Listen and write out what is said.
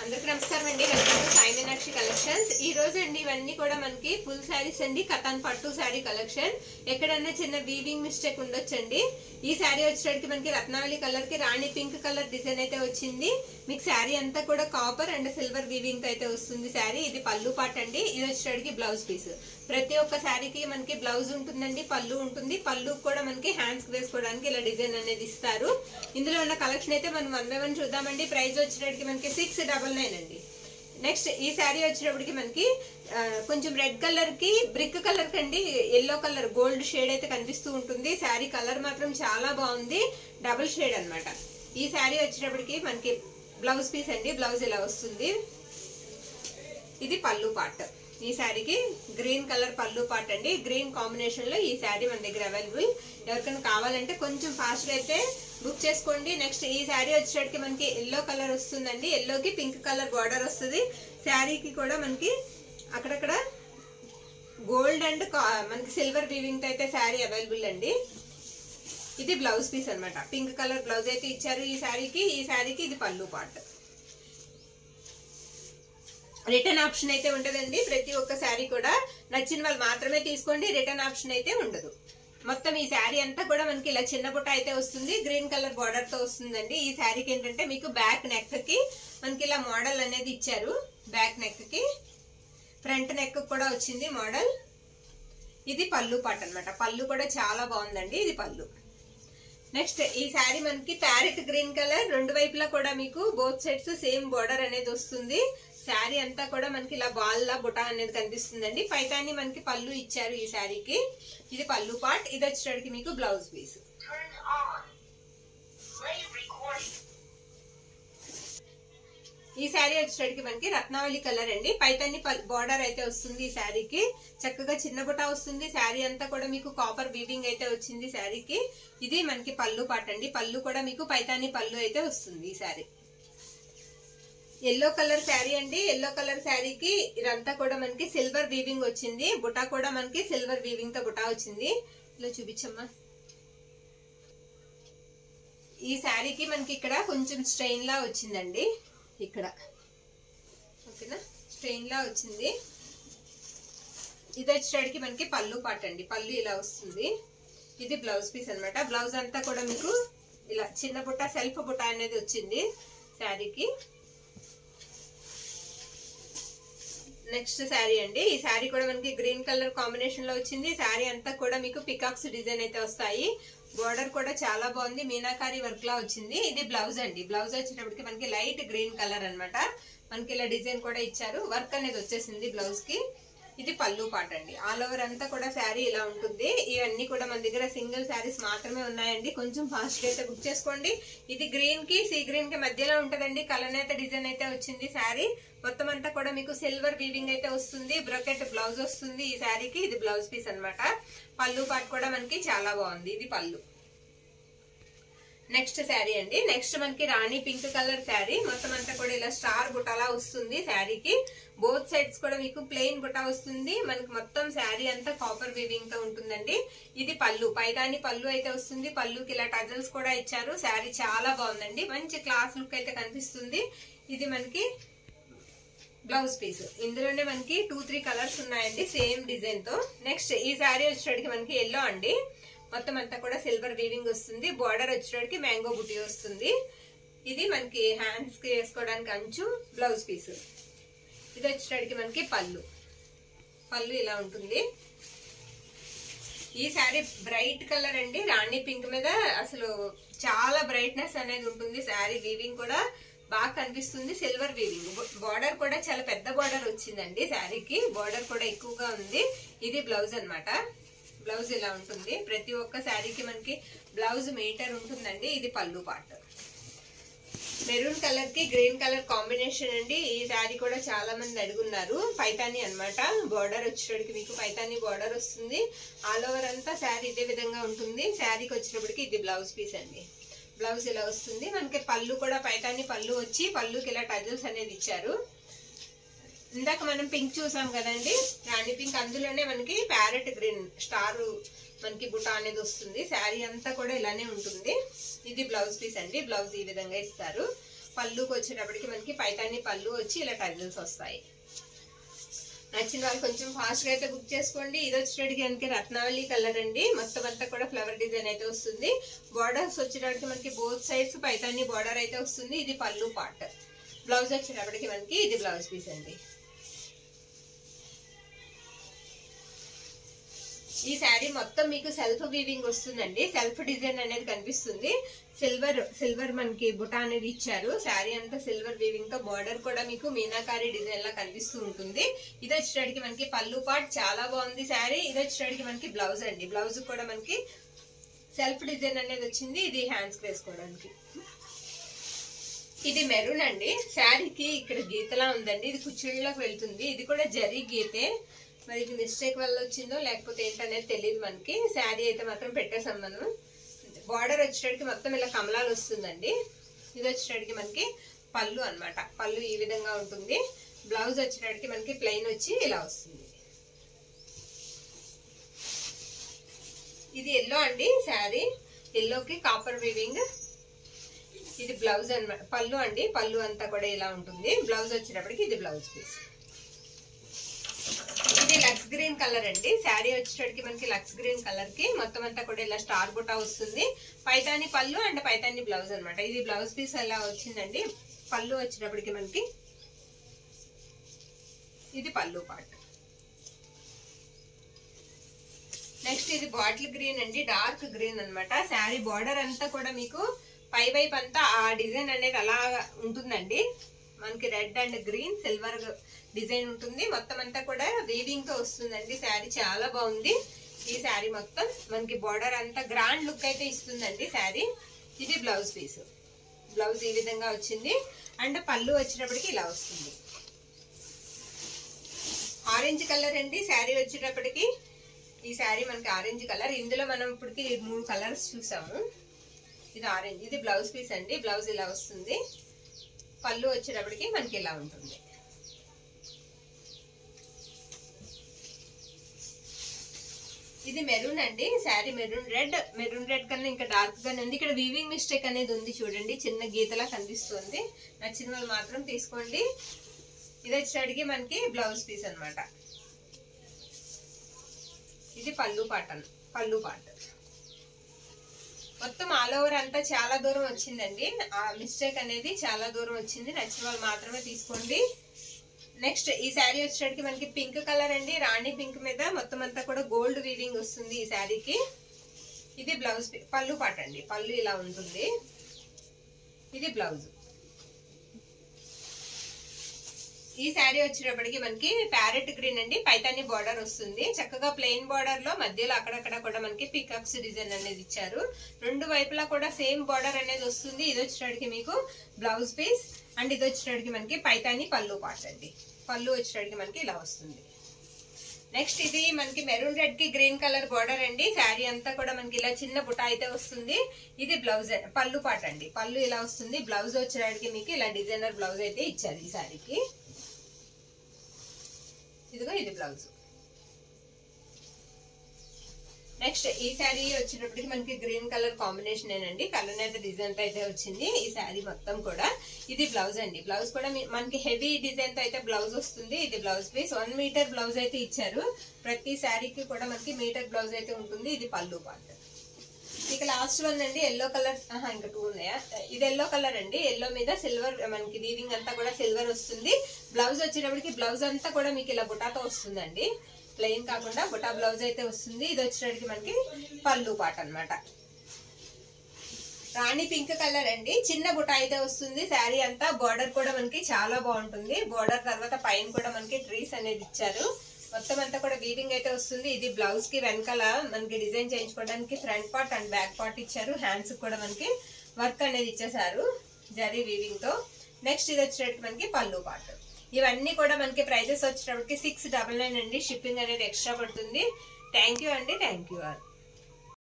అందరికి నమస్కారం అండి welcome to Sai Meenakshi collections ఈ రోజు అండి ఇవన్నీ కూడా మనకి ఫుల్ శారీస్ అండి కథాన్ పట్టు శారీ కలెక్షన్ ఎక్కడన్నా చిన్న వీవింగ్ మిస్టేక్ ఉండొచ్చండి ఈ శారీ వచ్చేటికి మనకి రత్నావళి కలర్ కి రాణి పింక్ కలర్ డిజైన్ అయితే వచ్చింది మీకు శారీ అంతా కూడా కాపర్ అండ్ సిల్వర్ వీవింగ్ అయితే వస్తుంది శారీ ఇది పళ్ళు పాట అండి ఇది వచ్చేటికి బ్లౌజ్ పీస్ ప్రతి ఒక్క శారీకి మనకి బ్లౌజ్ ఉంటుందండి పళ్ళు ఉంటుంది పళ్ళు కూడా మనకి హ్యాండ్స్ వేసుకోవడానికి ఇలా డిజైన్ అనేది ఇస్తారు ఇందులో ఉన్న కలెక్షన్ అయితే మనం వన్ బై వన్ చూద్దామండి ప్రైస్ వచ్చేటప్పటికి మనకి సిక్స్ డబల్ నైన్ అండి నెక్స్ట్ ఈ శారీ వచ్చేటప్పటికి మనకి ఆ, కొంచెం రెడ్ కలర్ కి బ్రిక్ కలర్ కండి ఎల్లో కలర్ గోల్డ్ షేడ్ అయితే కనిపిస్తూ ఉంటుంది శారీ కలర్ మాత్రం చాలా బాగుంది డబుల్ షేడ్ అన్నమాట ఈ శారీ వచ్చేటప్పటికి మనకి బ్లౌజ్ పీస్ అండి బ్లౌజ్ ఇలా వస్తుంది ఇది పళ్ళు పార్ట్ ఈ శారీకి గ్రీన్ కలర్ పళ్ళు పార్ట్ అండి గ్రీన్ కాంబినేషన్ లో ఈ శారీ మన దగ్గర అవైలబుల్ ఎవరికైనా కావాలంటే కొంచెం ఫాస్ట్ గా అయితే బుక్ చేసుకోండి నెక్స్ట్ ఈ శారీ వచ్చేటికి మనకి ఎల్లో కలర్ వస్తుందండి ఎల్లోకి పింక్ కలర్ బార్డర్ వస్తుంది శారీకి కూడా మనకి అక్కడక్కడ గోల్డ్ అండ్ మనకి సిల్వర్ వీవింగ్ తో అయితే శారీ అవైలబుల్ అండి ఇది బ్లౌజ్ పీస్ అన్నమాట పింక్ కలర్ బ్లౌజ్ అయితే ఇచ్చారు ఈ శారీకి ఈ శారీకి ఇది పళ్ళు పార్ట్ రిటర్న్ ఆప్షన్ అయితే ఉండదండి ప్రతి ఒక్క శారీ కూడా నచ్చిన వాళ్ళు మాత్రమే తీసుకోండి రిటర్న్ ఆప్షన్ అయితే ఉండదు మొత్తం ఈ శారీ అంతా కూడా మనకి ఇలా చిన్న బుట్ట అయితే వస్తుంది గ్రీన్ కలర్ బార్డర్ తో వస్తుందండి ఈ శారీకి ఏంటంటే మీకు బ్యాక్ నెక్ కి మనకి ఇలా మోడల్ అనేది ఇచ్చారు బ్యాక్ నెక్ కి ఫ్రంట్ నెక్ కూడా వచ్చింది మోడల్ ఇది పళ్ళు పాట అన్నమాట పళ్ళు కూడా చాలా బాగుందండి ఇది పళ్ళు నెక్స్ట్ ఈ శారీ మనకి ప్యారెట్ గ్రీన్ కలర్ రెండు వైపులా కూడా మీకు బోత్ సైడ్స్ సేమ్ బోర్డర్ అనేది వస్తుంది శారీ అంతా కూడా మనకి ఇలా బాల్ లా బుటా అనేది కనిపిస్తుందండి పైతాన్ని మనకి పళ్ళు ఇచ్చారు ఈ శారీకి ఇది పళ్ళు పార్ట్ ఇది వచ్చేటికి మీకు blouse piece Turn on. Play recording. ఈ శారీ వచ్చేటికి మనకి రత్నావళి కలర్ అండి పైతాన్ని బార్డర్ అయితే వస్తుంది ఈ శారీకి చక్కగా చిన్న బుట్ట వస్తుంది శారీ అంతా కూడా మీకు కాపర్ వీవింగ్ అయితే వచ్చింది శారీకి ఇది మనకి పళ్ళు పాట అండి పళ్ళు కూడా మీకు పైతాని పళ్ళు అయితే వస్తుంది ఈ శారీ ఎల్లో కలర్ శారీ అండి ఎల్లో కలర్ శారీకి ఇదంతా కూడా మనకి సిల్వర్ వీవింగ్ వచ్చింది బుటా కూడా మనకి సిల్వర్ వీవింగ్ తో బుటా వచ్చింది ఇలా చూపించమ్మా ఈ శారీకి మనకి ఇక్కడ కొంచెం స్ట్రెయిన్ లా వచ్చిందండి ఇక్కడ ఓకేనా స్ట్రెయిన్ లా వచ్చింది ఇది వచ్చేటికి మనకి పళ్ళు పాట అండి పళ్ళు ఇలా వస్తుంది ఇది బ్లౌజ్ పీస్ అన్నమాట బ్లౌజ్ అంతా కూడా మీకు ఇలా చిన్న బుట్ట సెల్ఫ్ బుట్ట అనేది వచ్చింది శారీకి నెక్స్ట్ శారీ అండి ఈ శారీ కూడా మనకి గ్రీన్ కలర్ కాంబినేషన్ లో వచ్చింది శారీ అంతా కూడా మీకు పికాక్స్ డిజైన్ అయితే వస్తాయి బోర్డర్ కూడా చాలా బాగుంది మీనాకారి వర్క్ లా వచ్చింది ఇది బ్లౌజ్ అండి బ్లౌజ్ వచ్చేటప్పటికి మనకి లైట్ గ్రీన్ కలర్ అన్నమాట మనకి ఇలా డిజైన్ కూడా ఇచ్చారు వర్క్ అనేది వచ్చేసింది బ్లౌజ్ కి ఇది పళ్ళు పాట అండి ఆల్ ఓవర్ అంతా కూడా శారీ ఇలా ఉంటుంది ఇవన్నీ కూడా మన దగ్గర సింగిల్ శారీస్ మాత్రమే ఉన్నాయండి కొంచెం ఫాస్ట్ అయితే బుక్ చేసుకోండి ఇది గ్రీన్ కి సీ గ్రీన్ కి మధ్యలో ఉంటదండి కలనేత డిజైన్ అయితే వచ్చింది శారీ మొత్తం అంతా కూడా మీకు సిల్వర్ వీవింగ్ అయితే వస్తుంది బ్రొకెట్ బ్లౌజ్ వస్తుంది ఈ శారీకి ఇది బ్లౌజ్ పీస్ అన్నమాట పళ్ళు పాట కూడా మనకి చాలా బాగుంది ఇది పళ్ళు నెక్స్ట్ శారీ అండి నెక్స్ట్ మనకి రాణి పింక్ కలర్ శారీ మొత్తం అంతా కూడా ఇలా స్టార్ బుటాలా వస్తుంది శారీకి బోత్ సైడ్స్ కూడా మీకు ప్లెయిన్ బుటా వస్తుంది మనకి మొత్తం శారీ అంతా కాపర్ వీవింగ్ తో ఉంటుందండి ఇది పళ్ళు పైదాని పళ్ళు అయితే వస్తుంది పళ్ళుకి ఇలా టజల్స్ కూడా ఇచ్చారు శారీ చాలా బాగుందండి మంచి క్లాస్ లుక్ అయితే కనిపిస్తుంది ఇది మనకి బ్లౌజ్ పీస్ ఇందులోనే మనకి టూ త్రీ కలర్స్ ఉన్నాయండి సేమ్ డిజైన్ తో నెక్స్ట్ ఈ శారీ వచ్చేటికి మనకి ఎల్లో అండి మొత్తం అంతా కూడా సిల్వర్ వీవింగ్ వస్తుంది బార్డర్ వచ్చేటికి మ్యాంగో బుటీ వస్తుంది ఇది మనకి హ్యాండ్స్ కి వేసుకోవడానికి అంచు బ్లౌజ్ పీస్ ఇది వచ్చేటికి మనకి పళ్ళు పళ్ళు ఇలా ఉంటుంది ఈ శారీ బ్రైట్ కలర్ అండి రాణి పింక్ మీద అసలు చాలా బ్రైట్నెస్ అనేది ఉంటుంది శారీ వీవింగ్ కూడా బాగా కనిపిస్తుంది సిల్వర్ వీవింగ్ బార్డర్ కూడా చాలా పెద్ద బార్డర్ వచ్చిందండి శారీకి బార్డర్ కూడా ఎక్కువగా ఉంది ఇది బ్లౌజ్ అన్నమాట బ్లౌజ్ ఇలా ఉంటుంది ప్రతి ఒక్క శారీకి మనకి బ్లౌజ్ మీటర్ ఉంటుందండి ఇది పళ్ళు పార్ట్ మెరూన్ కలర్ కి గ్రీన్ కలర్ కాంబినేషన్ అండి ఈ శారీ కూడా చాలా మంది అడుగున్నారు పైతాని అన్నమాట బార్డర్ వచ్చేటప్పటికి మీకు పైతాని బార్డర్ వస్తుంది ఆల్ ఓవర్ అంతా శారీ ఇదే విధంగా ఉంటుంది శారీకి వచ్చేటప్పటికి ఇది బ్లౌజ్ పీస్ అండి బ్లౌజ్ ఇలా వస్తుంది మనకి పళ్ళు కూడా పైతాని పళ్ళు వచ్చి పళ్ళుకి ఇలా టజల్స్ అనేది ఇచ్చారు ఇందాక మనం పింక్ చూసాం కదండి రాణి పింక్ అందులోనే మనకి ప్యారెట్ గ్రీన్ స్టార్ మనకి బుటా అనేది వస్తుంది శారీ అంతా కూడా ఇలానే ఉంటుంది ఇది బ్లౌజ్ పీస్ అండి బ్లౌజ్ ఈ విధంగా ఇస్తారు పళ్ళుకి వచ్చేటప్పటికి మనకి పైతాన్ని పళ్ళు వచ్చి ఇలా టైజల్స్ వస్తాయి నచ్చిన వాళ్ళు కొంచెం ఫాస్ట్ గా అయితే బుక్ చేసుకోండి ఇది వచ్చేటప్పటికి మనకి రత్నావళి కలర్ అండి మొత్తం అంతా కూడా ఫ్లవర్ డిజైన్ అయితే వస్తుంది బార్డర్స్ వచ్చేటప్పటికి మనకి బోత్ సైడ్స్ పైతాన్ని బార్డర్ అయితే వస్తుంది ఇది పళ్ళు పార్ట్ బ్లౌజ్ వచ్చేటప్పటికి మనకి ఇది బ్లౌజ్ పీస్ అండి ఈ శారీ మొత్తం మీకు సెల్ఫ్ వీవింగ్ వస్తుందండి సెల్ఫ్ డిజైన్ అనేది కనిపిస్తుంది సిల్వర్ సిల్వర్ మనకి బుటా అనేది ఇచ్చారు శారీ అంతా సిల్వర్ వీవింగ్ తో బార్డర్ కూడా మీకు మీనాకారి డిజైన్ లా కనిపిస్తూ ఉంటుంది ఇది వచ్చేటడికి మనకి పళ్ళు పార్ట్ చాలా బాగుంది శారీ ఇది వచ్చేటడికి మనకి బ్లౌజ్ అండి బ్లౌజ్ కూడా మనకి సెల్ఫ్ డిజైన్ అనేది వచ్చింది ఇది హ్యాండ్స్ వేసుకోవడానికి ఇది మెరూన్ అండి శారీకి ఇక్కడ గీతలా ఉందండి ఇది కుచ్చిళ్ళలోకి వెళ్తుంది ఇది కూడా జరీ గీతే మరి ఇది మిస్టేక్ వల్ల వచ్చిందో లేకపోతే ఏంటనేది తెలియదు మనకి శారీ అయితే మాత్రం పెట్టేసాం మనం బార్డర్ వచ్చేటడికి మొత్తం ఇలా కమలాలు వస్తుందండి ఇది వచ్చేటడికి మనకి పళ్ళు అన్నమాట పళ్ళు ఈ విధంగా ఉంటుంది బ్లౌజ్ వచ్చేటడికి మనకి ప్లెయిన్ వచ్చి ఇలా వస్తుంది ఇది ఎల్లో అండి శారీ ఎల్లోకి కాపర్ వీవింగ్ ఇది బ్లౌజ్ అన్నమాట పళ్ళు అండి పళ్ళు అంతా కూడా ఇలా ఉంటుంది బ్లౌజ్ వచ్చేటప్పటికి ఇది బ్లౌజ్ పీస్ ఇది లక్స్ గ్రీన్ కలర్ అండి శారీ వచ్చేటప్పటికి మనకి లక్స్ గ్రీన్ కలర్ కి మొత్తం అంతా కూడా ఇలా స్టార్ బుటా వస్తుంది పైతాని పళ్ళు అండ్ పైతాని బ్లౌజ్ అన్నమాట ఇది బ్లౌజ్ పీస్ అలా వచ్చిందండి పళ్ళు వచ్చేటప్పటికి మనకి ఇది పళ్ళు పార్ట్ నెక్స్ట్ ఇది బాటిల్ గ్రీన్ అండి డార్క్ గ్రీన్ అన్నమాట శారీ బార్డర్ అంతా కూడా మీకు పై వైపు అంతా ఆ డిజైన్ అనేది అలా ఉంటుందండి మనకి red and green silver design ఉంటుంది మొత్తం అంతా కూడా వీవింగ్ తో వస్తుందండి శారీ చాలా బాగుంది ఈ శారీ మొత్తం మనకి బార్డర్ అంతా గ్రాండ్ లుక్ అయితే ఇస్తుందండి శారీ ఇది బ్లౌజ్ పీస్ బ్లౌజ్ ఈ విధంగా వచ్చింది అండ్ పళ్ళు వచ్చినప్పటికి ఇలా వస్తుంది ఆరెంజ్ కలర్ అండి శారీ వచ్చేటప్పటికి ఈ శారీ మనకి ఆరెంజ్ కలర్ ఇందులో మనం ఇప్పటికి మూడు కలర్స్ చూసాము ఇది ఆరెంజ్ ఇది బ్లౌజ్ పీస్ అండి బ్లౌజ్ ఇలా వస్తుంది పళ్ళు వచ్చేటప్పటికి మనకి ఇలా ఉంటుంది ఇది మెరూన్ అండి sari maroon red maroon red కన్నా ఇంకా డార్క్ గానే ఉంది ఇక్కడ వీవింగ్ మిస్టేక్ అనేది ఉంది చూడండి చిన్న గీతలా కనిపిస్తుంది నచ్చిన వాళ్ళు మాత్రం తీసుకోండి ఇది వచ్చేటికి మనకి బ్లౌజ్ పీస్ అన్నమాట ఇది పళ్ళు పాట పళ్ళు పాట మొత్తం ఆల్ ఓవర్ అంతా చాలా దూరం వచ్చిందండి ఆ మిస్టేక్ అనేది చాలా దూరం వచ్చింది నచ్చిన వాళ్ళు మాత్రమే తీసుకోండి నెక్స్ట్ ఈ శారీ వచ్చేటికి మనకి పింక్ కలర్ అండి రాణి పింక్ మీద మొత్తం అంతా కూడా గోల్డ్ వీవింగ్ వస్తుంది ఈ శారీకి ఇది బ్లౌజ్ పి- పళ్ళు పాట అండి పళ్ళు ఇలా ఉంటుంది ఇది బ్లౌజ్ ఈ శారీ వచ్చేటప్పటికి మనకి ప్యారెట్ గ్రీన్ అండి పైతాని బార్డర్ వస్తుంది చక్కగా ప్లెయిన్ బార్డర్ లో మధ్యలో అక్కడక్కడ కూడా మనకి పికప్స్ డిజైన్ అనేది ఇచ్చారు రెండు వైపులా కూడా సేమ్ బార్డర్ అనేది వస్తుంది ఇది వచ్చేటప్పటికి మీకు బ్లౌజ్ పీస్ అండ్ ఇది వచ్చేటప్పటికి మనకి పైతాని పళ్ళు పార్ట్ అండి పళ్ళు వచ్చేటప్పటికి మనకి ఇలా వస్తుంది నెక్స్ట్ ఇది మనకి మెరూన్ రెడ్ కి గ్రీన్ కలర్ బార్డర్ అండి శారీ అంతా కూడా మనకి ఇలా చిన్న బుట్ట అయితే వస్తుంది ఇది బ్లౌజ్ పళ్ళు పాట అండి పళ్ళు ఇలా వస్తుంది బ్లౌజ్ వచ్చేటప్పటికి మీకు ఇలా డిజైనర్ బ్లౌజ్ అయితే ఇచ్చారు ఈ శారీకి ఇదిగో ఇది బ్లౌజ్ నెక్స్ట్ ఈ శారీ వచ్చేటప్పటికి మనకి గ్రీన్ కలర్ కాంబినేషన్ ఏనండి కలర్ అయితే డిజైన్ తో అయితే వచ్చింది ఈ శారీ మొత్తం కూడా ఇది బ్లౌజ్ అండి బ్లౌజ్ కూడా మీ- మనకి హెవీ డిజైన్ తో అయితే బ్లౌజ్ వస్తుంది ఇది blouse piece one metre blouse అయితే ఇచ్చారు ప్రతి శారీకి కూడా మనకి మీటర్ బ్లౌజ్ అయితే ఉంటుంది ఇది పళ్ళు పార్ట్ ఇక లాస్ట్ వన్ అండి ఎల్లో కలర్ ఇంకా టూ ఉన్నాయా ఇది ఎల్లో కలర్ అండి ఎల్లో మీద సిల్వర్ మనకి వీవింగ్ అంతా కూడా సిల్వర్ వస్తుంది బ్లౌజ్ వచ్చేటప్పటికి బ్లౌజ్ అంతా కూడా మీకు ఇలా బుటాతో వస్తుందండి ప్లెయిన్ కాకుండా బుటా బ్లౌజ్ అయితే వస్తుంది ఇది వచ్చేటప్పటికి మనకి పళ్ళు పాట అన్నమాట రాణి పింక్ కలర్ అండి చిన్న బుట్ట అయితే వస్తుంది శారీ అంతా బార్డర్ కూడా మనకి చాలా బాగుంటుంది బార్డర్ తర్వాత పైన కూడా మనకి ట్రీస్ అనేది ఇచ్చారు మొత్తం అంతా కూడా వీవింగ్ అయితే వస్తుంది ఇది బ్లౌజ్ కి వెనకాల మనకి డిజైన్ చేయించుకోవడానికి front part and back part ఇచ్చారు హ్యాండ్స్ కూడా మనకి వర్క్ అనేది ఇచ్చేసారు జరీ వీవింగ్ తో నెక్స్ట్ ఇది వచ్చేటప్పటికి మనకి పళ్ళు పార్ట్ ఇవన్నీ కూడా మనకి ప్రైజెస్ వచ్చేటప్పటికి సిక్స్ డబల్ నైన్ అండి షిప్పింగ్ అనేది ఎక్స్ట్రా పడుతుంది థ్యాంక్ యూ అండి థ్యాంక్ యూ ఆల్